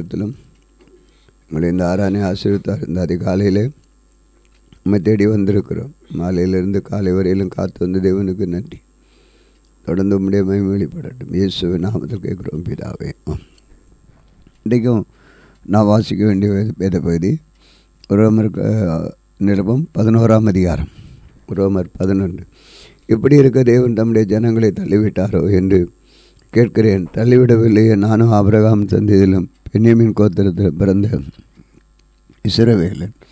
நாமத்திலும் உங்களை இந்த ஆராணை ஆசீர்வித்தார் இந்த அதிகாலையிலே உம்மை தேடி வந்திருக்கிறோம் மாலையிலிருந்து காலை வரையிலும் காத்து வந்த தேவனுக்கு நன்றி தொடர்ந்து உம்முடைய மகிமை வெளிப்படட்டும் இயேசுவின் நாமத்தில் கேட்குறோம் பிதாவே ஆம். இன்றைக்கும் நான் வாசிக்க வேண்டிய வேத- வேத பகுதி ரோமர் அஹ், நிருபம் பதினோராம் அதிகாரம் ரோமர் பதினொன்று இப்படி இருக்க தேவன் தம்முடைய ஜனங்களை தள்ளிவிட்டாரோ என்று கேட்கிறேன் தள்ளிவிடவில்லையே நானும் ஆபிரகாம் சந்ததியிலும் பென்யமின் கோத்திரத்தில் பிறந்த இஸ்ரவேலன்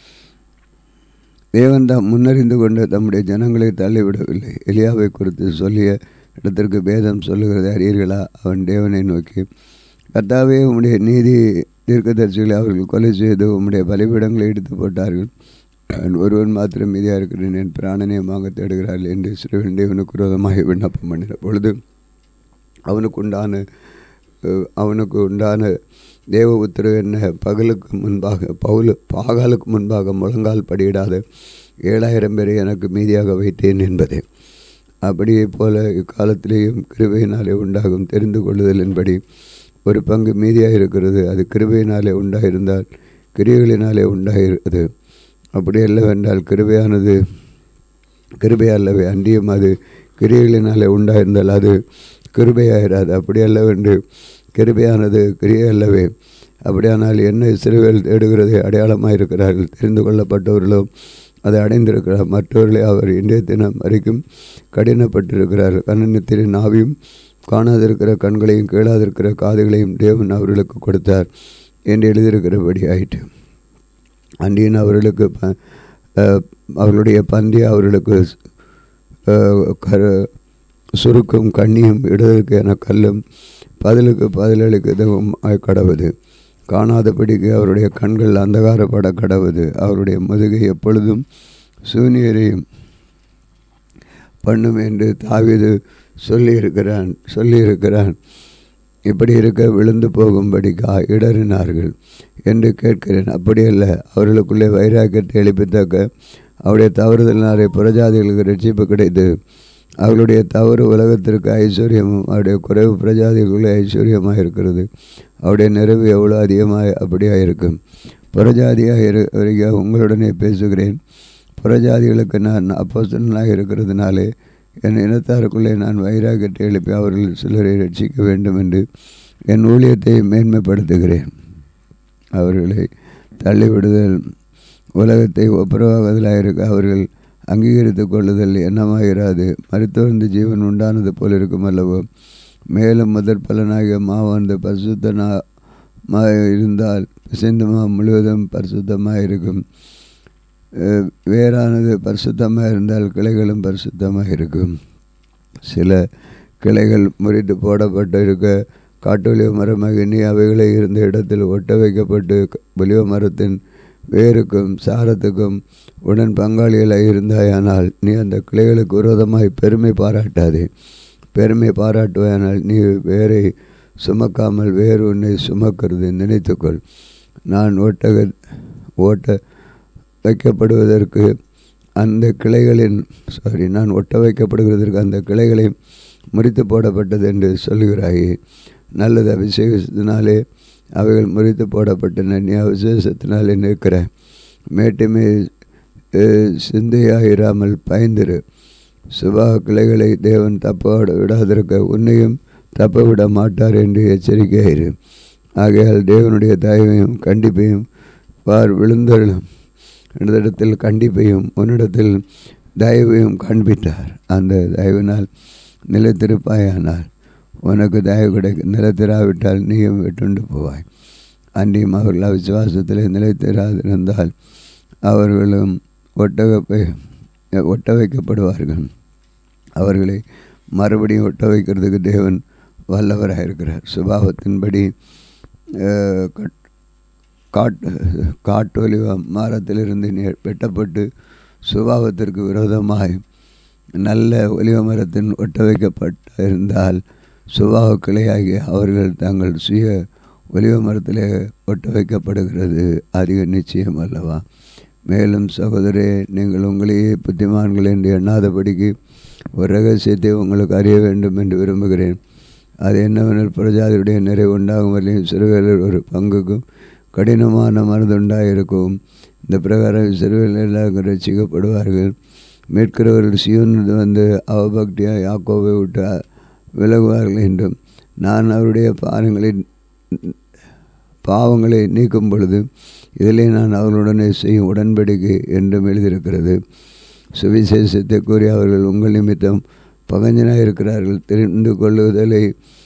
தேவன் தாம் முன்னறிந்து கொண்டு தம்முடைய ஜனங்களை தள்ளிவிடவில்லை எலியாவை குறித்து சொல்லிய இடத்திற்கு பேதம் சொல்லுகிறது அறியீர்களா அவன் தேவனை நோக்கி கர்த்தாவே உம்முடைய நீதி தீர்க்கதரிசிகளை அவர்கள் கொலை செய்து உம்முடைய பலிபீடங்களை எடுத்து போட்டார்கள் நான் ஒருவன் மாத்திரம் மீதியாக இருக்கிறேன் என் பிராணனை வாங்க தேடுகிறார்கள் என்று சிறுவன் தேவனுக்கு விரோதமாக விண்ணப்பம் பண்ணின பொழுது அவனுக்கு உண்டான அஹ், அவனுக்கு உண்டான தேவ உத்தரவு என்ன பகலுக்கு முன்பாக பவுல் பாகாலுக்கு முன்பாக முழங்கால் படியிடாத ஏழாயிரம் பேரை எனக்கு மீதியாக வைத்தேன் என்பதே அப்படியே போல இக்காலத்திலேயும் கிருபையினாலே உண்டாகும் தெரிந்து கொள்ளுதல் என்படி ஒரு பங்கு மீதியாக இருக்கிறது அது கிருபையினாலே உண்டாயிருந்தால் கிரியைகளினாலே உண்டாகிறது அப்படி அல்லவென்றால் கிருபையானது கிருபை அல்லவே அன்றியும் அது கிரியைகளினாலே உண்டாயிருந்தால் அது கிருபையாயிராது அப்படி அல்லவென்று கிருபையானது கிரியை அல்லவே அப்படியானால் என்ன சிறுவேல் தேடுகிறதை அடையாளமாக இருக்கிறார்கள் தெரிந்து கொள்ளப்பட்டவர்களோ அதை அடைந்திருக்கிறார் மற்றவர்களை அவர் இன்றைய தினம் வரைக்கும் கடினப்பட்டிருக்கிறார்கள் கண்ணனத்தின் நாவியும் காணாதிருக்கிற கண்களையும் கேளாதிருக்கிற காதுகளையும் தேவன் அவர்களுக்கு கொடுத்தார் என்று எழுதியிருக்கிறபடி ஆயிற்று அன்றியின் அவர்களுக்கு ப- அஹ், அவர்களுடைய பந்தி அவர்களுக்கு அஹ், கரு சுருக்கும் கண்ணியும் இடதுக்கு என கல்லும் பதிலுக்கு பதிலளிக்கு இதுவும் கடவுது காணாதபடிக்கு அவருடைய கண்கள் அந்தகாரப்பட கடவுது அவருடைய முதுகை எப்பொழுதும் சூனியரையும் பண்ணும் என்று தாவீது சொல்லியிருக்கிறான் சொல்லியிருக்கிறான் இப்படி இருக்க விழுந்து போகும்படிக்கா இடறினார்கள் என்று கேட்கிறேன் அப்படியல்ல அவர்களுக்குள்ளே வைராக்கியத்தை எழுப்பித்தக்க அவருடைய தவறுதலினாலே புறஜாதிகளுக்கு ரட்சிப்பு கிடைத்து அவர்களுடைய தவறு உலகத்திற்கு ஐஸ்வர்யமும் அவருடைய குறைவு பிரஜாதிகளுக்குள்ளே ஐஸ்வர்யமாக இருக்கிறது அவருடைய நிறைவு எவ்வளோ அதிகமாக அப்படியாக இருக்கும் புறஜாதியாக இரு வரைக்கும் உங்களுடனே பேசுகிறேன் புறஜாதிகளுக்கு நான் அப்போஸ்தலனாக இருக்கிறதுனாலே என் இனத்தாருக்குள்ளே நான் வைராக்கியத்தை எழுப்பி அவர்கள் சிலரை ரட்சிக்க வேண்டும் என்று என் ஊழியத்தை மேன்மைப்படுத்துகிறேன் அவர்களை தள்ளிவிடுதல் உலகத்தை ஒப்புரவாகுதலாக இருக்க அவர்கள் அங்கீகரித்து கொள்ளுதல் என்னமாயிராது மருத்துவந்து ஜீவன் உண்டானது போல் இருக்கும் அல்லவோ மேலும் முதற் பலனாகிய மாவானது பரிசுத்தமாக இருந்தால் பிசைந்த மா முழுவதும் பரிசுத்தமாக இருக்கும் அஹ் வேரானது பரிசுத்தமாக இருந்தால் கிளைகளும் பரிசுத்தமாக இருக்கும் சில கிளைகள் முறித்து போடப்பட்டு இருக்க காட்டொலிவ மரமாக எண்ணி அவைகளை இருந்த இடத்தில் ஒட்ட வைக்கப்பட்டு க- ஒலிவ மரத்தின் வேருக்கும் சாரத்துக்கும் உடன் பங்காளிகளாக இருந்தாயானால் நீ அந்த கிளைகளுக்கு விரோதமாய் பெருமை பாராட்டாதே பெருமை பாராட்டுவாயானால் நீ வேரை சுமக்காமல் வேறு உன்னை சுமக்கிறது நினைத்துக்கொள் நான் ஒட்டக ஓட்ட வைக்கப்படுவதற்கு அந்த கிளைகளின் சாரி நான் ஒட்ட வைக்கப்படுவதற்கு அந்த கிளைகளை முறித்து போடப்பட்டது என்று சொல்கிறாயே நல்லது அபிஷேகத்தினாலே அவைகள் முறித்து போடப்பட்டன நீ அபிஷேகத்தினாலே நிற்கிற மேட்டுமே அஹ், சிந்தையாயிராமல் பயந்திரு சுபா கிளைகளை தேவன் தப்ப விடாதிருக்க உன்னையும் தப்ப விட மாட்டார் என்று எச்சரிக்கையாயிரு ஆகையால் தேவனுடைய தயவையும் கண்டிப்பையும் பார் விழுந்தருளும் இடத்தில் கண்டிப்பையும் உன்னிடத்தில் தயவையும் காண்பித்தார் அந்த தயவினால் நிலைத்திருப்பாயானால் உனக்கு தயவு கிடைக்கும் நிலைத்திராவிட்டால் நீயும் வெட்டுண்டு போவாய் அன்றியும் அவர்கள் விசுவாசத்தில் நிலைத்திராதிருந்தால் அவர்களும் ஒட்டகப்பை ஒட்ட வைக்கப்படுவார்கள் அவர்களை மறுபடியும் ஒட்ட வைக்கிறதுக்கு தேவன் வல்லவராக இருக்கிறார் சுபாவத்தின்படி அஹ், கட்- காட்டு காட்டொலிவ மரத்திலிருந்து நெ- வெட்டப்பட்டு சுபாவத்திற்கு விரோதமாய் நல்ல ஒலிவ மரத்தின் ஒட்ட வைக்கப்பட்டிருந்தால் சுபாவ கிளையாகி அவர்கள் தங்கள் சுய ஒலிவ மரத்திலே ஒட்ட வைக்கப்படுகிறது அதிக நிச்சயம் அல்லவா மேலும் சகோதரே நீங்கள் உங்களையே புத்திமான்கள் என்று எண்ணாதபடிக்கு ஒரு ரகசியத்தை உங்களுக்கு அறிய வேண்டும் என்று விரும்புகிறேன் அது என்னவெனில் பிரஜாதியுடைய நிறைவு உண்டாகும் வரையும் சிறுவேலர் ஒரு பங்குக்கும் கடினமான மருந்துண்டாயிருக்கும் இந்த பிரகாரம் சிறுவேலர் எல்லாரும் ரசிக்கப்படுவார்கள் மீட்கிறவர்கள் சியோன் வந்து அவபக்தியாக யாக்கோவை விட்டு விலகுவார்கள் என்றும் நான் அவருடைய பாதங்களை பாவங்களை நீக்கும் பொழுது இதிலே நான் அவர்களுடனே செய்யும் உடன்படிக்கை என்றும் எழுதியிருக்கிறது சுவிசேஷத்தை கூறி அவர்கள் உங்கள் நிமித்தம் பகஞ்சனாக இருக்கிறார்கள் தெரிந்து கொள்ளுதலை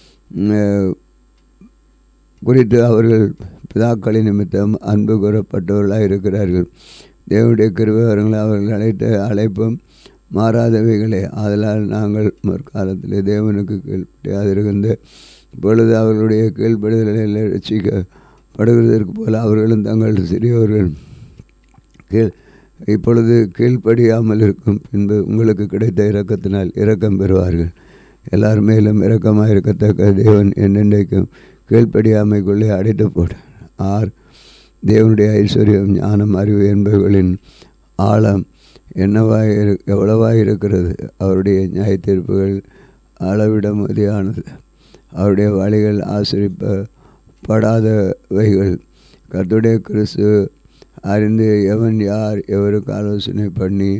குறித்து அவர்கள் பிதாக்களின் நிமித்தம் அன்பு கூறப்பட்டவர்களாக இருக்கிறார்கள் தேவனுடைய கிருபவர்களை அவர்கள் அழைத்த அழைப்பும் மாறாதவைகளே ஆதலால் நாங்கள் முற்காலத்தில் தேவனுக்கு கீழ்ப்படியாதிருந்த இப்பொழுது அவர்களுடைய கீழ்ப்படுதலில் ரசிக்கப்படுகிறதற்கு போல அவர்களும் தங்கள் சிறியவர்கள் கீழ் இப்பொழுது கீழ்ப்படியாமல் இருக்கும் பின்பு உங்களுக்கு கிடைத்த இரக்கத்தினால் இரக்கம் பெறுவார்கள் எல்லார் மேலும் இரக்கமாக இருக்கத்தக்க தேவன் என்னென்றைக்கும் கீழ்ப்படியாமைக்குள்ளே அடைத்து போட ஆர் தேவனுடைய ஐஸ்வர்யம் ஞானம் அறிவு என்பவர்களின் ஆழம் என்னவாய் இரு எவ்வளவாய் இருக்கிறது அவருடைய நியாய தீர்ப்புகள் அளவிட மதியானது அவருடைய வழிகள் ஆசிரிப்பப்படாதவைகள் கர்த்துடைய கிறிஸ்து அறிந்து எவன் யார் எவருக்கு ஆலோசனை பண்ணி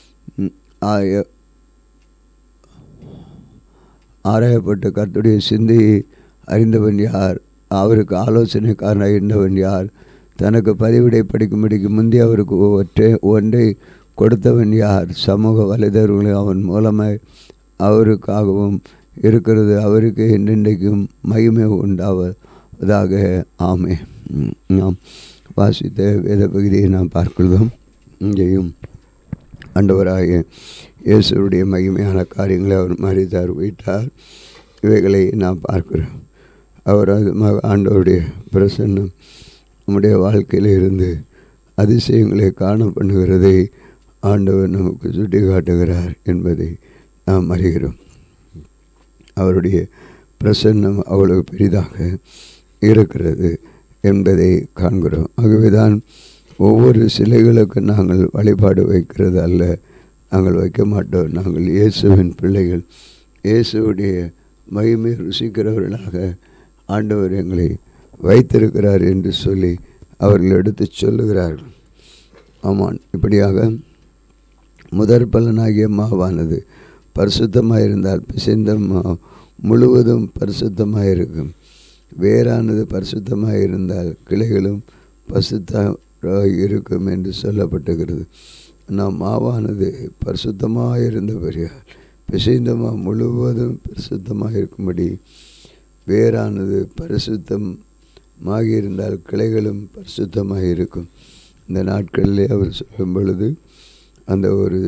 ஆராயப்பட்ட கர்த்துடைய சிந்தையை அறிந்தவன் யார் அவருக்கு ஆலோசனைக்காரனாக இருந்தவன் யார் தனக்கு பதிவிடை படிக்கும்படிக்கு முந்தைய அவருக்கு ஒற்றை ஒன்றை கொடுத்தவன் யார் சமூக வலைதளங்களை அவன் மூலமாய் அவருக்காகவும் இருக்கிறது அவருக்கு என்றென்றைக்கும் மகிமை உண்டாவதாக ஆமே நாம் வாசித்த வேத பகுதியை நாம் பார்க்கிறோம் இங்கேயும் ஆண்டவராகிய இயேசுடைய மகிமையான காரியங்களை அவர் மறித்தார் வைத்தார் இவைகளை நாம் பார்க்கிறோம் அவர் அது ஆண்டவருடைய பிரசன்னம் நம்முடைய வாழ்க்கையில் இருந்து அதிசயங்களை காண பண்ணுகிறதை ஆண்டவர் நமக்கு சுட்டி காட்டுகிறார் என்பதை நாம் அறிகிறோம் அவருடைய பிரசன்னம் அவ்வளவு பெரிதாக இருக்கிறது என்பதை காண்கிறோம் ஆகவேதான் ஒவ்வொரு சிலைகளுக்கு நாங்கள் வழிபாடு வைக்கிறது அல்ல நாங்கள் வைக்க மாட்டோம் நாங்கள் இயேசுவின் பிள்ளைகள் இயேசுடைய மகிமை ருசிக்கிறவர்களாக ஆண்டவர் எங்களை வைத்திருக்கிறார் என்று சொல்லி அவர்கள் எடுத்து சொல்லுகிறார்கள் ஆமான் இப்படியாக முதற் பலனாகிய மாவானது பரிசுத்தமாக இருந்தால் பிசைந்த மா முழுவதும் பரிசுத்தமாக இருக்கும் வேறானது பரிசுத்தமாக இருந்தால் கிளைகளும் பசுத்தாக இருக்கும் என்று சொல்லப்பட்டுகிறது நாம் மாவானது பரிசுத்தமாக இருந்தபடியால் பிசைந்தமா முழுவதும் பரிசுத்தமாக இருக்கும்படி வேறானது பரிசுத்தமாகி இருந்தால் கிளைகளும் பரிசுத்தமாக இருக்கும் இந்த நாட்களிலே அவர் சொல்லும் பொழுது அந்த ஒரு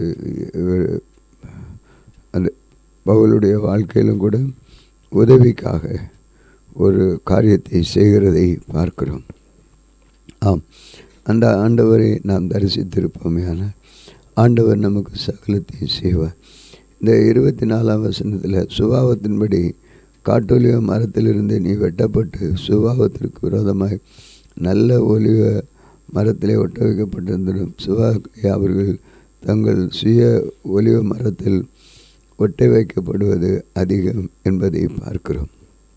அந்த பவுலுடைய வாழ்க்கையிலும் கூட உதவிக்காக ஒரு காரியத்தை செய்கிறதை பார்க்கிறோம் ஆம் அந்த ஆண்டவரை நாம் தரிசித்திருப்போமையான ஆண்டவர் நமக்கு சகலத்தை செய்வார் இந்த இருபத்தி நாலாம் வசனத்தில் சுபாவத்தின்படி காட்டொலிவ மரத்திலிருந்து நீ வெட்டப்பட்டு சுபாவத்திற்கு விரோதமாய் நல்ல ஒலிவ மரத்திலே ஒட்ட வைக்கப்பட்டிருந்தும் சுபாவை அவர்கள் தங்கள் சுய ஒலிவ மரத்தில் ஒட்ட வைக்கப்படுவது அதிகம் என்பதை பார்க்கிறோம்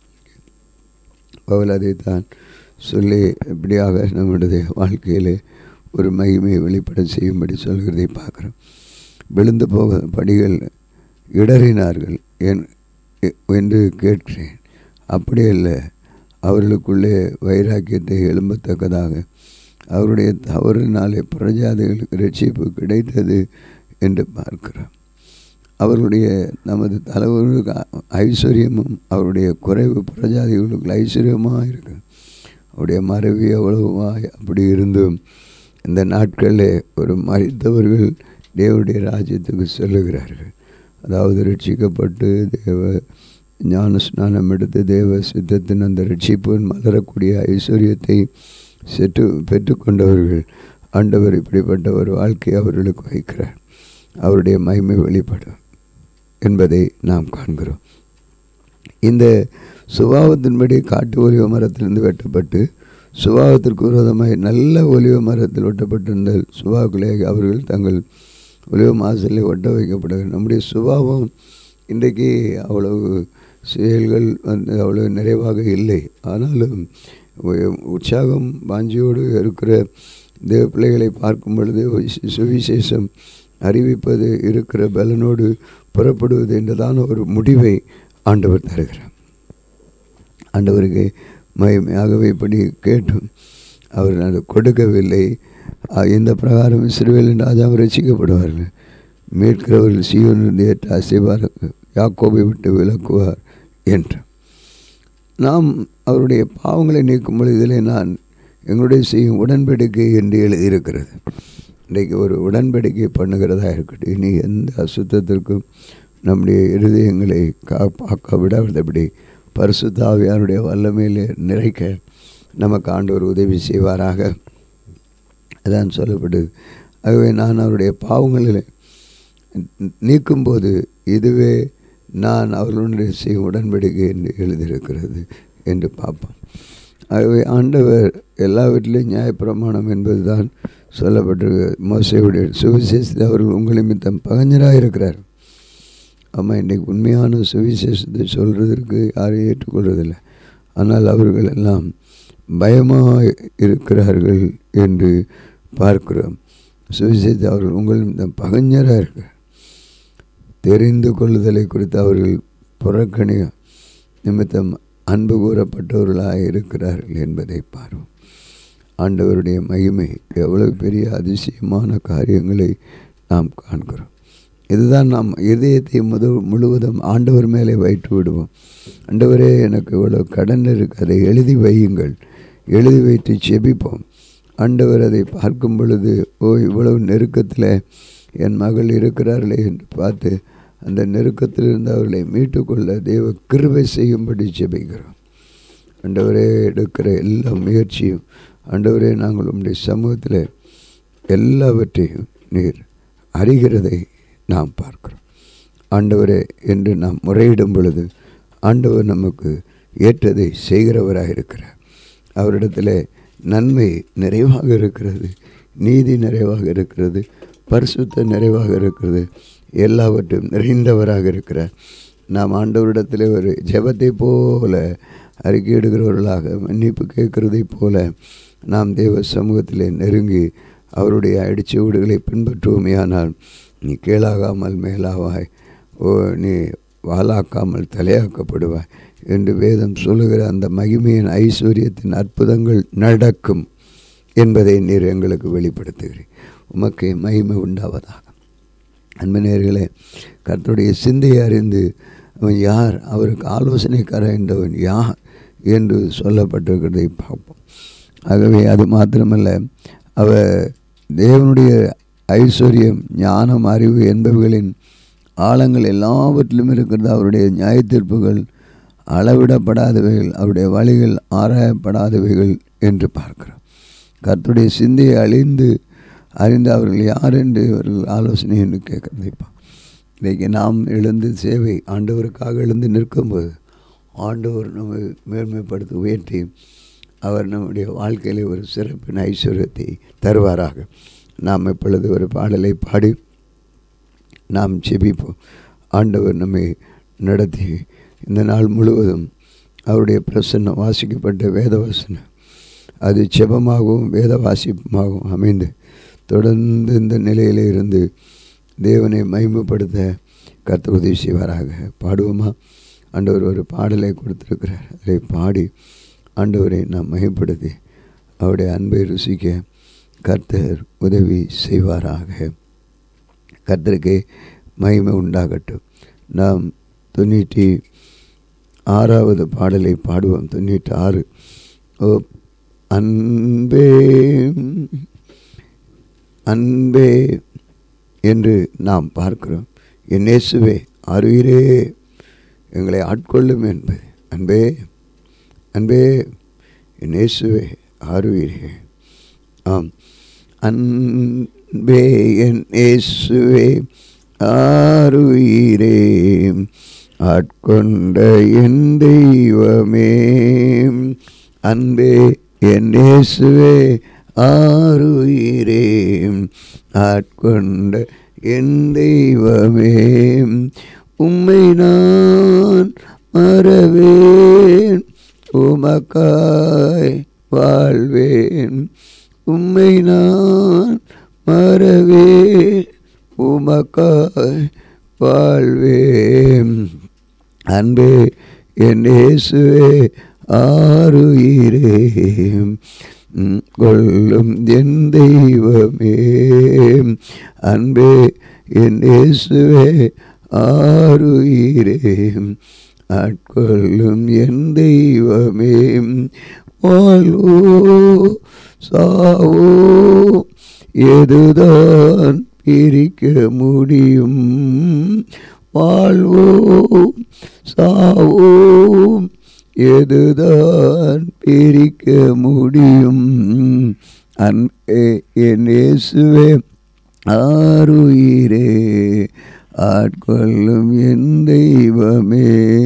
பவுல் அதைத்தான் சொல்லி இப்படியாக நம்முடைய வாழ்க்கையிலே ஒரு மகிமையை வெளிப்பட செய்யும்படி சொல்கிறதை பார்க்குறோம் விழுந்து போக படிகள் இடறினார்கள் என் என்று கேட்கிறேன் அப்படி இல்லை அவர்களுக்குள்ளே வைராக்கியத்தை எழும்பத்தக்கதாக அவருடைய தவறினாலே பிரஜாதிகளுக்கு ரட்சிப்பு கிடைத்தது என்று பார்க்கிறோம் அவர்களுடைய நமது தலைவர்களுக்கு ஐஸ்வர்யமும் அவருடைய குறைவு பிரஜாதிகளுக்கு ஐஸ்வர்யமாக இருக்கு அவருடைய மறைவு எவ்வளவுமாய் அப்படி இருந்தும் இந்த நாட்களில் ஒரு மறித்தவர்கள் தேவனுடைய ராஜ்யத்துக்கு செல்லுகிறார்கள் அதாவது ரட்சிக்கப்பட்டு தேவ ஞான ஸ்நானம் எடுத்து தேவ சித்தத்தின் அந்த ரட்சிப்பின் மலரக்கூடிய ஐஸ்வர்யத்தை செற்று பெற்றுக்கொண்டவர்கள் ஆண்டவர் இப்படிப்பட்ட ஒரு வாழ்க்கையை அவர்களுக்கு வைக்கிறார் அவருடைய மகிமை வெளிப்படும் என்பதை நாம் காண்கிறோம் இந்த சுபாவத்தின்படி காட்டு ஒலிவ மரத்திலிருந்து வெட்டப்பட்டு சுபாவத்திற்கு விரோதமாய் நல்ல ஒலிவ மரத்தில் ஒட்டப்பட்டிருந்த சுபாக்களை அவர்கள் தங்கள் ஒலிவ மாசலை ஒட்ட வைக்கப்படுகிறார் நம்முடைய சுபாவம் இன்றைக்கு அவ்வளவு செயல்கள் வந்து அவ்வளோ நிறைவாக இல்லை ஆனாலும் உ- உற்சாகம் வாஞ்சியோடு இருக்கிற தேவ பிள்ளைகளை பார்க்கும் பொழுது சு- சுவிசேஷம் அறிவிப்பது இருக்கிற பலனோடு புறப்படுவது என்றதான ஒரு முடிவை ஆண்டவர் தருகிறார் ஆண்டவருக்கு மகிமையாகவே இப்படி கேட்டும் அவர் அது கொடுக்கவில்லை அ, இந்த பிரகாரம் இஸ்ரவேலின் ராஜாவும் ரசிக்கப்படுவார்கள் மீட்கிறவர்கள் சீவனிருந்து ஏற்ற அசைவார் யாக்கோபை விட்டு விலக்குவார் என்று நாம் அவருடைய பாவங்களை நீக்கும் பொழுது இதிலே நான் எங்களுடைய செய்யும் உடன்படிக்கை என்று எழுதியிருக்கிறது இன்றைக்கு ஒரு உடன்படிக்கை பண்ணுகிறதா இருக்கட்டும் இனி எந்த அசுத்தத்திற்கும் நம்முடைய இருதயங்களை காப்பாக்க விடாதபடி பரிசுத்தாவியாருடைய வல்லமையிலே நிறைக்க நமக்கு ஆண்டவர் உதவி செய்வாராக அதான் சொல்லப்படுது ஆகவே நான் அவருடைய பாவங்களில் நீக்கும்போது இதுவே நான் அவர்களுடைய செய்யும் உடன்படிக்கை என்று எழுதியிருக்கிறது என்று பார்ப்போம் ஆகவே ஆண்டவர் எல்லா வீட்டிலையும் நியாயப்பிரமாணம் என்பது தான் சொல்லப்பட்டிருக்கு மோசையுடைய சுவிசேஷத்தை அவர்கள் உங்கள் நிமித்தம் பகஞ்சராக இருக்கிறார் ஆமாம் இன்றைக்கு உண்மையான சுவிசேஷத்தை சொல்கிறதற்கு யாரையும் ஏற்றுக்கொள்வதில்லை ஆனால் அவர்கள் எல்லாம் பயமாக இருக்கிறார்கள் என்று பார்க்கிறோம் சுவிசேஷத்தை அவர்கள் உங்கள் நிமித்தம் பகஞ்சராக இருக்கிறார் தெரிந்து கொள்ளுதலை குறித்து அவர்கள் புறக்கணி நிமித்தம் அன்பு கூறப்பட்டவர்களாக இருக்கிறார்கள் என்பதை பார்வோம் ஆண்டவருடைய மகிமை எவ்வளவு பெரிய அதிசயமான காரியங்களை நாம் காண்கிறோம் இதுதான் நாம் இதயத்தை முது முழுவதும் ஆண்டவர் மேலே வைத்து விடுவோம் ஆண்டவரே எனக்கு இவ்வளோ கடன் இருக்கு அதை எழுதி வையுங்கள் எழுதி வைத்து செபிப்போம் ஆண்டவர் அதை பார்க்கும் பொழுது ஓ இவ்வளவு நெருக்கத்தில் என் மகள் இருக்கிறார்களே என்று பார்த்து அந்த நெருக்கத்திலிருந்து அவர்களை மீட்டுக்கொள்ள தேவ கிருபை செய்யும்படி ஜெபிக்கிறோம் ஆண்டவரே எடுக்கிற எல்லா முயற்சியும் ஆண்டவரே நாங்கள் உங்களுடைய சமூகத்தில் எல்லாவற்றையும் நீர் அறிகிறதை நாம் பார்க்கிறோம் ஆண்டவரே என்று நாம் முறையிடும் பொழுது ஆண்டவர் நமக்கு ஏற்றதை செய்கிறவராக இருக்கிறார் அவரிடத்தில் நன்மை நிறைவாக இருக்கிறது நீதி நிறைவாக இருக்கிறது பரிசுத்த நிறைவாக இருக்கிறது எல்லாவற்றையும் நிறைந்தவராக இருக்கிறார் நாம் ஆண்டவரிடத்தில் ஒரு ஜெபத்தை போல அறிக்கையிடுகிறவர்களாக மன்னிப்பு கேட்கிறதைப் போல நாம் தேவ சமூகத்தில் நெருங்கி அவருடைய அடிச்சுவடுகளை பின்பற்றுவோமேயானால் நீ கீழாகாமல் மேலாவாய் ஓ நீ வாலாக்காமல் தலையாக்கப்படுவாய் என்று வேதம் சொல்லுகிற அந்த மகிமையின் ஐஸ்வர்யத்தின் அற்புதங்கள் நடக்கும் என்பதை நீர் எங்களுக்கு வெளிப்படுத்துகிறேன் உமக்கு மகிமை உண்டாவதாக அன்பனேர்களே கர்த்தருடைய சிந்தையை அறிந்து அவன் யார் அவருக்கு ஆலோசனைக்கார என்றவன் யார் என்று சொல்லப்பட்டிருக்கிறதை பார்ப்போம் ஆகவே அது மாத்திரமல்ல அவ தேவனுடைய ஐஸ்வர்யம் ஞானம் அறிவு என்பவைகளின் ஆழங்கள் எல்லாவற்றிலும் இருக்கிறது அவருடைய நியாயத்தீர்ப்புகள் அளவிடப்படாதவைகள் அவருடைய வழிகள் ஆராயப்படாதவைகள் என்று பார்க்கிறோம் கர்த்தருடைய சிந்தையை அழிந்து அறிந்து அவர்கள் யார் என்று அவர்கள் ஆலோசனை என்று கேட்கிறதைப்பா இன்றைக்கு நாம் எழுந்து சேவை ஆண்டவருக்காக எழுந்து நிற்கும்போது ஆண்டவர் நம்மை மேன்மைப்படுத்தி உயர்த்தி அவர் நம்முடைய வாழ்க்கையில் ஒரு சிறப்பின் ஐஸ்வர்யத்தை தருவாராக நாம் இப்பொழுது ஒரு பாடலை பாடி நாம் செபிப்போம் ஆண்டவர் நம்மை நடத்தி இந்த நாள் முழுவதும் அவருடைய பிரசன்னம் வாசிக்கப்பட்ட வேத வசனம் அது செபமாகவும் வேத வாசிப்புமாகவும் அமைந்து தொடர்ந்து இந்த நிலையில் இருந்து தேவனை மகிமைப்படுத்த கர்த்த உதவி செய்வாராக பாடுவோமா ஆண்டவர் ஒரு பாடலை கொடுத்திருக்கிறார் அதை பாடி ஆண்டவரை நாம் மகிமைப்படுத்தி அவருடைய அன்பை ருசிக்க கர்த்தர் உதவி செய்வாராக கர்த்தருக்கு மகிமை உண்டாகட்டும் நாம் தொண்ணூற்றி ஆறாவது பாடலை பாடுவோம் தொண்ணூற்றி ஆறு ஓ அன்பே அன்பே என்று நாம் பார்க்கிறோம் என் இயேசுவே அருயிரே எங்களை ஆட்கொள்ளும் என்பது அன்பே அன்பே என் இயேசுவே ஆறுயிரே ஆம் அன்பே என் இயேசுவே ஆறுயிரே ஆட்கொண்ட என் தெய்வமே அன்பே என் இயேசுவே ஆறுயிரே ஆட்கொண்ட என் தெய்வமே உம்மை நான் மறவேன் உமக்காய் வாழ்வேன் உம்மை நான் மறவேன் உமக்காய் வாழ்வேன் அன்பே என் இயேசுவே ஆறுயிரே உம் கொள்ளும் என் தெய்வமே அன்பே என் இயேசுவே ஆறுயிரே ஆட்கொள்ளும் என் தெய்வமே வாழ்வோ சாவோ எதுதான் பிரிக்க முடியும் வாழ்வோம் சாவோம் எதுதான் பிரிக்க முடியும் அன்பே என் இயேசுவே ஆறுயிரே ஆட்கொள்ளும் என் தெய்வமே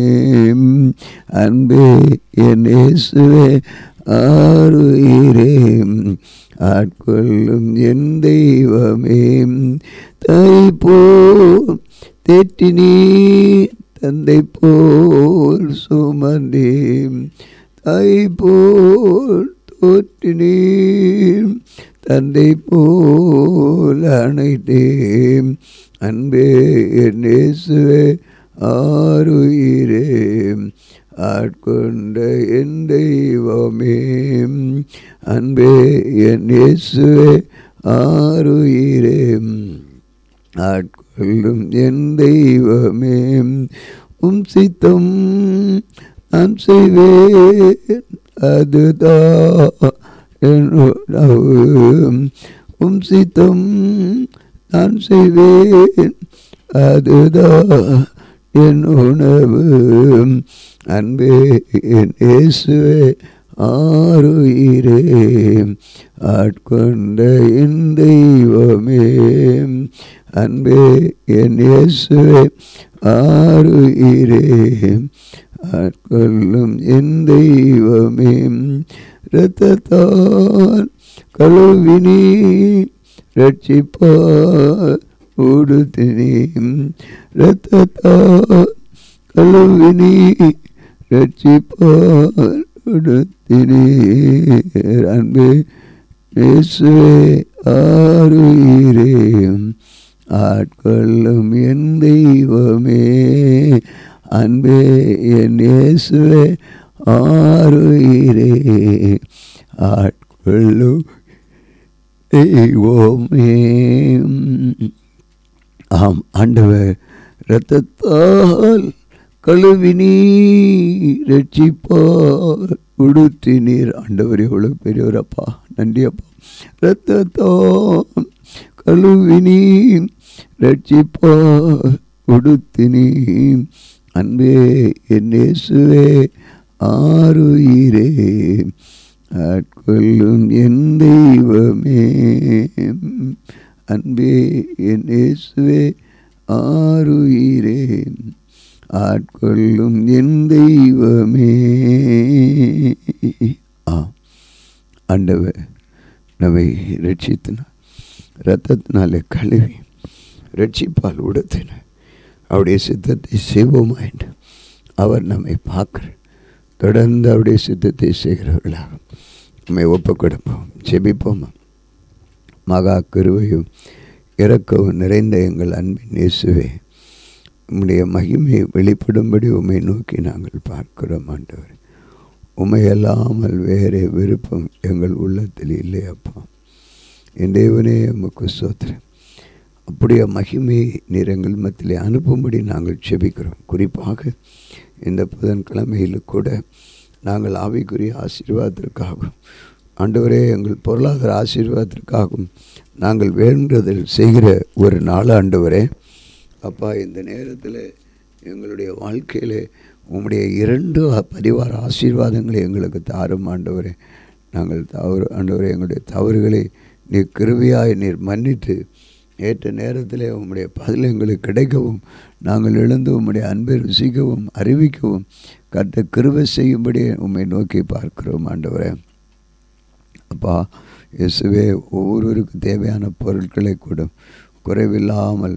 அன்பே என் இயேசுவே ஆறுயிரே ஆட்கொள்ளும் என் தெய்வமே தாய் போல் தேற்றி நீர் தந்தை போல் சுமந்தேன் தாய் போல் தோற்றி நீர் தந்தை போல் அணைத்தேன் அன்பே என் இயேசுவே ஆறுயிரே ஆட்கொண்ட என் தெய்வமே அன்பே என் இயேசுவே ஆறுயிரே ஆட்கொள்ளும் என் தெய்வமே உம் சித்தம் நான் செய்வேன் அதுதான் என் உணவு உம் சித்தம் நான் செய்வேன் அதுதான் என் உணவு அன்பே என் இயேசுவே ஆறுயிரே ஆட்கொண்ட என் தெய்வமே அன்பே என் இயேசுவே ஆறுயிரே ஆட்கொள்ளும் என் தெய்வமே இரத்தத்தான் கழுவினி ரட்சிப்பார் உடுத்தினி இரத்தத்தான் கழுவினி ரட்சிப்பார் உடுத்தினி அன்பே இயேசுவே ஆறுயிரே ஆட்கொள்ளும் என் தெய்வமே அன்பே என் இயேசுவே ஆறுயிரே ஆட்கொள்ளும் தெய்வமே ஆம் ஆண்டவர் இரத்தத்தால் கழுவி நீர் ரட்சிப்பார் உடுத்தி நீர் ஆண்டவர் எவ்வளோ பெரியவரப்பா நன்றி அப்பா இரத்தத்தால் கழுவி நீர் ரட்சிப்பார் உடுத்தி நீ அன்பே என் இயேசுவே ஆறுயிரே ஆட்கொள்ளும் என் தெய்வமே அன்பே என் இயேசுவே ஆறுயிரே ஆட்கொள்ளும் என் தெய்வமே ஆ ஆண்டவர் நம்மை ரட்சித்தினார் ரத்தத்தினாலே கழுவி ரட்சிப்பால் உடுத்தின அவருடைய சித்தத்தை செய்வோமாயின்று அவர் நம்மை பார்க்கிறார் தொடர்ந்து அவருடைய சித்தத்தை செய்கிறவர்களாக நம்மை ஒப்பு கொடுப்போம் செபிப்போமா மகா கிருவையும் இறக்கவும் நிறைந்த எங்கள் அன்பின் இயேசுவே உம்முடைய மகிமை வெளிப்படும்படி உம்மை நோக்கி நாங்கள் பார்க்கிறோம் ஆண்டவர் உம்மை அல்லாமல் வேறே விருப்பம் எங்கள் உள்ளத்தில் இல்லை அப்பா என் தேவனே உமக்கு சோத்திரம் அப்படியே மகிமை நீர் எங்கள் மத்திலே அனுப்பும்படி நாங்கள் செபிக்கிறோம் குறிப்பாக இந்த புதன்கிழமையில் கூட நாங்கள் ஆவிக்குரிய ஆசீர்வாதத்திற்காகவும் ஆண்டவரே எங்கள் பொருளாதார ஆசீர்வாதத்திற்காகவும் நாங்கள் வேண்டுதல் செய்கிற ஒரு நாள் ஆண்டவரே அப்பா இந்த நேரத்தில் எங்களுடைய வாழ்க்கையில் உம்முடைய இரண்டு பரிவார ஆசீர்வாதங்களை எங்களுக்கு தாரும் ஆண்டவரே நாங்கள் தவறு ஆண்டவரே எங்களுடைய தவறுகளை நீர் கிருவியாய் நீர் மன்னித்து ஏற்ற நேரத்தில் உம்முடைய பதில் எங்களுக்கு கிடைக்கவும் நாங்கள் எழுந்து உம்முடைய அன்பை ருசிக்கவும் அறிவிக்கவும் கட்ட கிருவை செய்யும்படி உம்மை நோக்கி பார்க்கிறோம் ஆண்டவரே அப்பா இயேசுவே ஒவ்வொருவருக்கும் தேவையான பொருட்களை கொடும் குறைவில்லாமல்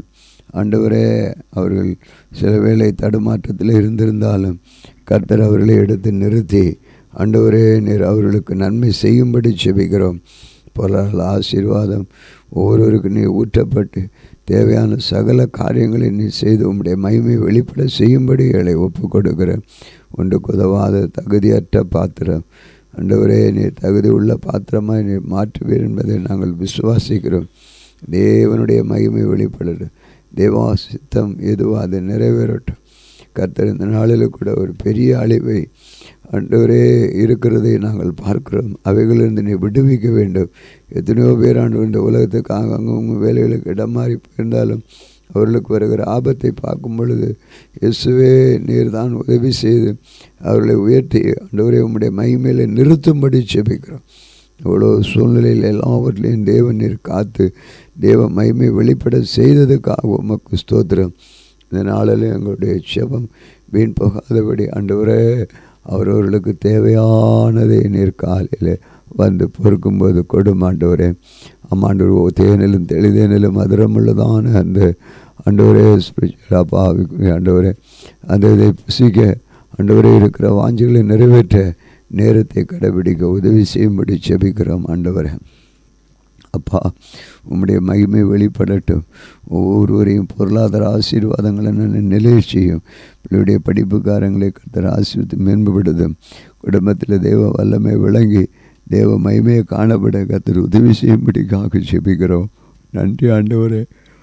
ஆண்டவரே அவர்கள் சில வேளை தடுமாற்றத்தில் இருந்திருந்தாலும் கர்த்தர் அவர்களை எடுத்து நிறுத்தி ஆண்டவரே நீர் அவர்களுக்கு நன்மை செய்யும்படி செபிக்கிறோம் பொருளாதார ஆசீர்வாதம் ஒவ்வொருவருக்கு நீ ஊற்றப்பட்டு தேவையான சகல காரியங்களை நீ செய்து உம்முடைய மகிமை வெளிப்பட செய்யும்படி எங்களை ஒப்பு கொடுக்கிறேன் ஒன்றுக்கு உதவாத தகுதியற்ற பாத்திரம் ஆண்டவரே நீர் தகுதி உள்ள பாத்திரமாய் நீர் மாற்றுவீர் என்பதை நாங்கள் விசுவாசிக்கிறோம் தேவனுடைய மகிமை வெளிப்படட்டும் தேவா சித்தம் எதுவோ அது நிறைவேறட்டும் கர்த்தர் இந்த நாளில் கூட ஒரு பெரிய அழிவை ஆண்டவரே இருக்கிறதை நாங்கள் பார்க்கிறோம் அவைகளிலிருந்து நீ விடுவிக்க வேண்டும் எத்தனையோ பேர் ஆண்டு இந்த உலகத்துக்கு அங்கங்க வேலைகளுக்கு இடம் மாறி போயிருந்தாலும் அவர்களுக்கு வருகிற ஆபத்தை பார்க்கும் பொழுது இயேசுவே நீர் தான் உதவி செய்து அவர்களை உயர்த்தி ஆண்டவரே உம்முடைய மகிமையில் நிறுத்தும்படி செபிக்கிறோம் இவ்வளோ சூழ்நிலையில் எல்லாவற்றிலையும் தேவன் நீர் காத்து தேவ மகிமை வெளிப்பட செய்ததுக்காக உமக்கு ஸ்தோத்திரம் இந்த நாளில் எங்களுடைய செபம் வீண் போகாதபடி ஆண்டவரே அவரவர்களுக்கு தேவையானதை நீர் காலையில் வந்து பொறுக்கும்போது கொடுமாண்டவரே அம்மாண்டவர் தேனிலும் தெளிதேனிலும் மதுரமுள்ளதான அந்த ஆண்டவரே அப்பா ஆண்டவரே அந்த இதை புசிக்க ஆண்டவரே இருக்கிற வாஞ்சிகளை நிறைவேற்ற நேரத்தை கடைபிடிக்க உதவி செய்யும்படி செபிக்கிறோம் ஆண்டவரே அப்பா உம்முடைய மகிமை வெளிப்படட்டும் ஒவ்வொருவரையும் பொருளாதார ஆசீர்வாதங்களை நான் நிலைய செய்யும் பிள்ளையுடைய படிப்புக்காரங்களை கத்தர் ஆசீர்வத்து மேம்படுத்தும் குடும்பத்தில் தெய்வ வல்லமை விளங்கி தேவ மகிமையை காணப்பட கத்தர் உதவி செய்யும்படிக்காக செபிக்கிறோம் நன்றி ஆண்டவரே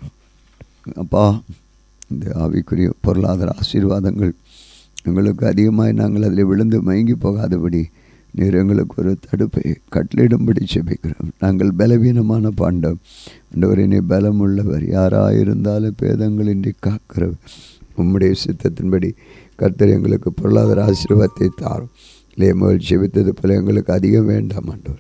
அப்பா இந்த ஆவிக்குரிய பொருளாதார ஆசீர்வாதங்கள் எங்களுக்கு அதிகமாக நாங்கள் அதில் விழுந்து மயங்கி போகாதபடி நீர் எங்களுக்கு ஒரு தடுப்பை கட்டளிடும்படி செபிக்கிறோம் நாங்கள் பலவீனமான பாண்டம் ஆண்டவரே நீ பலம் உள்ளவர் யாராக இருந்தாலும் பேதங்களின்றி காக்கிறவர் உம்முடைய சித்தத்தின்படி கர்த்தர் எங்களுக்கு பொருளாதார ஆசீர்வாதத்தை தாரும் லேமோல் செபித்தது போல எங்களுக்கு அதிகம் வேண்டாம் ஆண்டவர்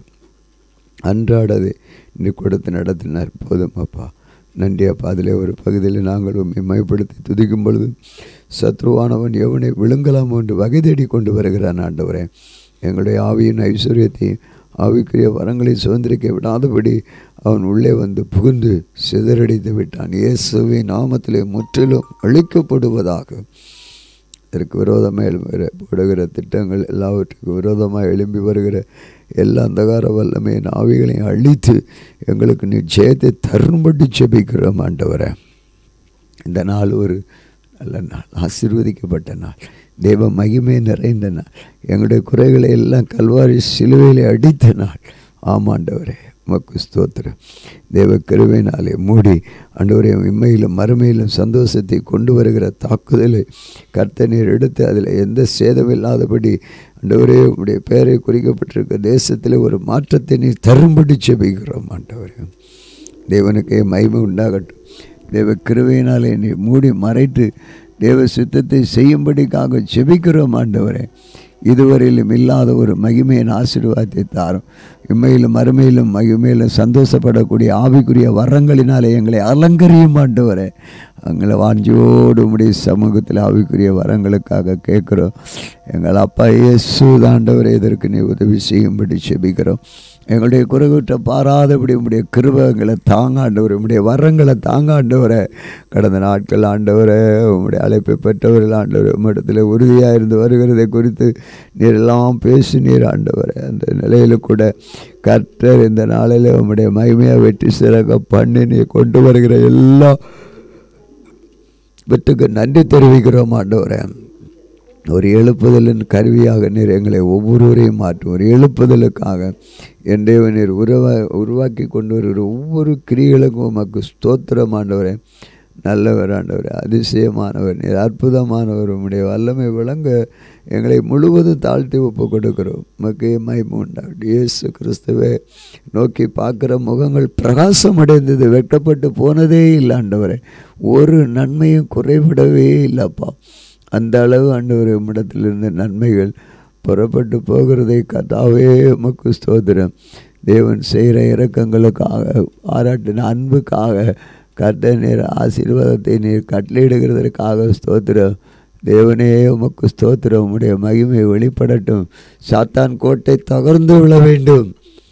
அன்றாடதை நீ கொடுத்து நடத்தினார் போதும் அப்பா நன்றி அப்பா அதிலே ஒரு பகுதியில் நாங்கள் உண்மை மயப்படுத்தி துதிக்கும் பொழுது சத்ருவானவன் எவனை விழுங்கலாம் என்று வகை தேடி கொண்டு வருகிறான் ஆண்டவரே எங்களுடைய ஆவியின் ஐஸ்வர்யத்தையும் ஆவிக்குரிய வரங்களை சுதந்திரிக்க விடாதபடி அவன் உள்ளே வந்து புகுந்து சிதறடித்து விட்டான் இயேசுவை நாமத்திலே முற்றிலும் அழிக்கப்படுவதாக இதற்கு விரோதமாக போடுகிற திட்டங்கள் எல்லாவற்றுக்கும் விரோதமாக எழும்பி வருகிற எல்லா அந்தகார வல்லமையின் ஆவிகளையும் அழித்து எங்களுக்கு நீ ஜெயத்தை தரும்படி செபிக்கிறோம் ஆண்டவரை இந்த நாள் ஒரு நல்ல நாள் ஆசீர்வதிக்கப்பட்ட நாள் தெய்வ மகிமை நிறைந்த நாள் எங்களுடைய குறைகளை எல்லாம் கல்வாரி சிலுவையில் அடித்த நாள் ஆமாண்டவரே மக்கு ஸ்தோத்திரம் தேவ கருவினாலே மூடி ஆண்டவரே இம்மையிலும் மறுமையிலும் சந்தோஷத்தை கொண்டு வருகிற தாக்குதலை கர்த்தநீர் எடுத்து அதில் எந்த சேதமில்லாதபடி ஆண்டவரே உடைய பெயரை குறிக்கப்பட்டிருக்க தேசத்தில் ஒரு மாற்றத்தை நீர் தரும்படி செபிக்கிறோம் ஆண்டவரே தேவனுக்கே மகிமை உண்டாகட்டும் தேவ கிருவையினாலே நீ மூடி மறைத்து தேவ சித்தத்தை செய்யும்படிக்காக செபிக்கிறோம் ஆண்டவரே இதுவரையிலும் இல்லாத ஒரு மகிமையின் ஆசீர்வாதத்தை தாரும் இம்மையிலும் மறுமையிலும் மகிமையிலும் சந்தோஷப்படக்கூடிய ஆவிக்குரிய வரங்களினாலே எங்களை அலங்கரியும் ஆண்டவரே எங்களை வாஞ்சியோடு உடைய சமூகத்தில் ஆவிக்குரிய வரங்களுக்காக கேட்குறோம் எங்கள் அப்பா இயேசு தாண்டவரை இதற்கு நீ உதவி செய்யும்படி செபிக்கிறோம் எங்களுடைய குறைகுற்ற பாராதபடி உங்களுடைய கிருபங்களை தாங்காண்டவர் உங்களுடைய வரங்களை தாங்காண்டவரை கடந்த நாட்கள் ஆண்டவரை உங்களுடைய அழைப்பை பெற்றவர்கள் ஆண்டவர் உம்மிடத்தில் உறுதியாக இருந்து வருகிறதை குறித்து நீர் எல்லாம் பேசி நீர் ஆண்டவரை அந்த நிலையில் கூட கர்த்தர் இந்த நாளில் உங்களுடைய மகிமையாக வெற்றி சிறக்க பண்ணி நீ கொண்டு வருகிற எல்லா வெற்றுக்கு நன்றி தெரிவிக்கிறோம் ஆண்டவரே ஒரு எழுப்புதலின் கருவியாக நீர் எங்களை ஒவ்வொருவரையும் மாற்றும் ஒரு எழுப்புதலுக்காக என் தேவநீர் உருவா உருவாக்கி கொண்டு வருகிற ஒவ்வொரு கிரிகளுக்கும் உமக்கு ஸ்தோத்திரம் ஆண்டவரே நல்லவர் ஆண்டவர் அதிசயமானவர் நீர் அற்புதமானவர் உம்முடைய வல்லமை விளங்க எங்களை முழுவதும் தாழ்த்தி ஒப்பு கொடுக்கிறோம் உமக்கு மயமு உண்டாகட்டும் இயேசு கிறிஸ்துவை நோக்கி பார்க்குற முகங்கள் பிரகாசம் அடைந்தது வெட்டப்பட்டு போனதே இல்லை ஆண்டவரே ஒரு நன்மையும் குறைவிடவே இல்லைப்பா அந்த அளவு ஆண்டவர் உம்மிடத்திலிருந்து நன்மைகள் புறப்பட்டு போகிறதை கதாவே உமக்கு ஸ்தோத்திரம் தேவன் செய்கிற இறக்கங்களுக்காக பாராட்டின அன்புக்காக கட்ட நீர் ஆசீர்வாதத்தை நீர் கட்டளையிடுகிறதற்காக ஸ்தோத்திரம் தேவனே உமக்கு ஸ்தோத்திரம் உம்முடைய மகிமை வெளிப்படட்டும் சாத்தான் கோட்டை தகர்ந்து விழ வேண்டும்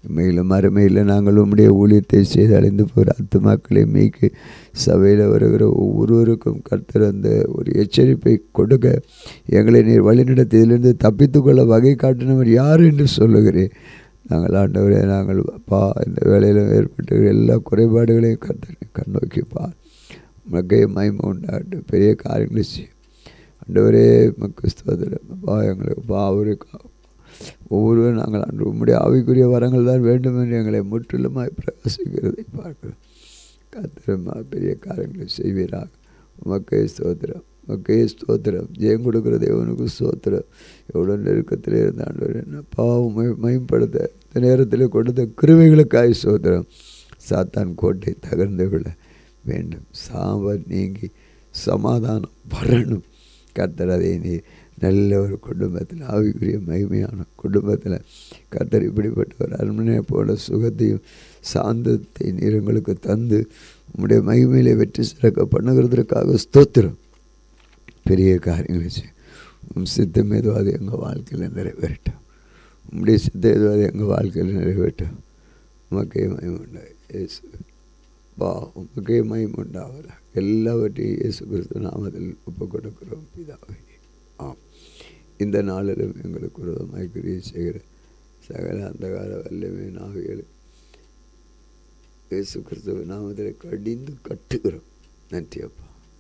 மேலும் மறுமையில் நாங்கள் உம்முடைய ஊழியத்தை செய்து அழிந்து போகிற ஆத்துமாக்களை மீக்கு சபையில் வருகிற ஒவ்வொருவருக்கும் கர்த்தர் அந்த ஒரு எச்சரிப்பை கொடுக்க எங்களை நீர் வழிநடத்தியிலிருந்து தப்பித்துக்கொள்ள வகை காட்டினவர் யார் என்று சொல்லுகிறேன் நாங்கள் ஆண்டவரே நாங்கள் பா இந்த வேலையில் ஏற்பட்ட எல்லா குறைபாடுகளையும் கர்த்தர் கண்ணோக்கி பார் மக்கே மயம உண்டாட்டு பெரிய காரியங்களை செய்யும் ஆண்டவரே மக்கு ஸ்தோத்திரம் பா எங்களுக்கு பா அவருக்கு ஒவ்வொருவரும் நாங்கள் அன்று உம்முடைய ஆவிக்குரிய வரங்கள் தான் வேண்டும் என்று எங்களை முற்றிலுமாய் பிரகாசிக்கிறதை பார்க்கிறோம் கத்திரமா பெரிய காரியங்களை செய்வீராக உமக்கே ஸ்தோத்திரம் உமக்கே ஸ்தோத்திரம் ஜெயம் கொடுக்கிற தேவனுக்கு ஸ்தோத்திரம் எவ்வளோ நெருக்கத்தில் இருந்தாண்டவர் என்ன பாவம் மேம்படுத்த இந்த நேரத்தில் கொடுத்த கிருமைகளுக்காய் ஸ்தோத்திரம் சாத்தான் கோட்டை தகர்ந்து விட வேண்டும் சாம்பல் நீங்கி சமாதானம் வரணும் கர்த்தர் அதை நீ நல்ல ஒரு குடும்பத்தில் ஆவிக்குரிய மகிமையான குடும்பத்தில் கர்த்தர் இப்படிப்பட்ட ஒரு அரண்மனையை போல சுகத்தையும் சாந்தத்தை நீரங்களுக்கு தந்து உம்முடைய மகிமையிலே வெற்றி சிறக்க பண்ணுகிறதற்காக ஸ்தோத்திரம் பெரிய காரியங்களை செய்யும் உம் சித்தம் எதுவும் அது எங்கள் வாழ்க்கையில் நிறைவேறட்டும் உம்முடைய சித்தம் எதுவும் அது எங்கள் வாழ்க்கையில் நிறைவேற்றும் உமக்கே மயம் உண்டாய் இயேசு வா உமக்கே மயம் உண்டாவதா எல்லாவற்றையும் இயேசு கிறிஸ்து நாமத்தில் ஒப்பு கொடுக்கிறோம் பிதாவே ஆம் இந்த நாளிலும் எங்களுக்கு விரோதமாய் கிரியை செய்கிற சகல அந்தகார வல்லமை நாவிகளை இயேசு கிறிஸ்துவ நாமத்தில் கடிந்து கட்டுகிறோம் நன்றி அப்பா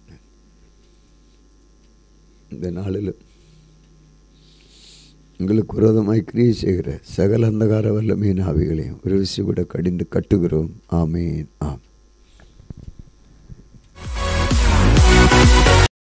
இந்த நாளிலும் எங்களுக்கு விரோதமாய் கிரியை செய்கிற சகல அந்தகார வல்லமை நாவிகளையும் ஒரு விஷயம் கூட கடிந்து கட்டுகிறோம் ஆமேன் ஆம்